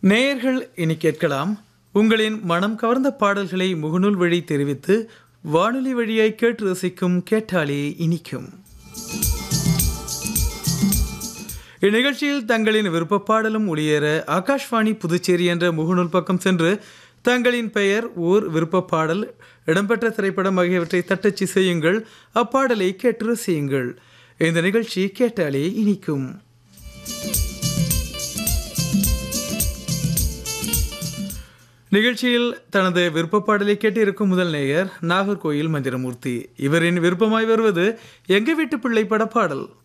நேயர்கள் இனி கேட்கலாம் உங்களின் மனம் கவர்ந்த பாடல்களை முகநூல் வழி தெரிவித்து வானொலி வழியாய் கேட்டு ரசிக்கும் கேட்டாலே இனிக்கும் இந்நிகழ்ச்சியில் தங்களின் விருப்ப பாடலும் ஒளியேற ஆகாஷ்வாணி புதுச்சேரி என்ற முகநூல் பக்கம் சென்று தங்களின் பெயர் ஊர் விருப்ப பாடல் இடம்பெற்ற திரைப்படம் ஆகியவற்றை தட்டச்சு செய்யுங்கள் அப்பாடலை கேட்டு ரசியுங்கள் இந்த நிகழ்ச்சி கேட்டாலே இனிக்கும் நிகழ்ச்சியில் தனது விருப்ப பாடலை கேட்டிருக்கும் முதல் நேயர் நாகர்கோயில் மந்திரமூர்த்தி இவரின் விருப்பமாய் வருவது எங்க வீட்டு பிள்ளை பட பாடல்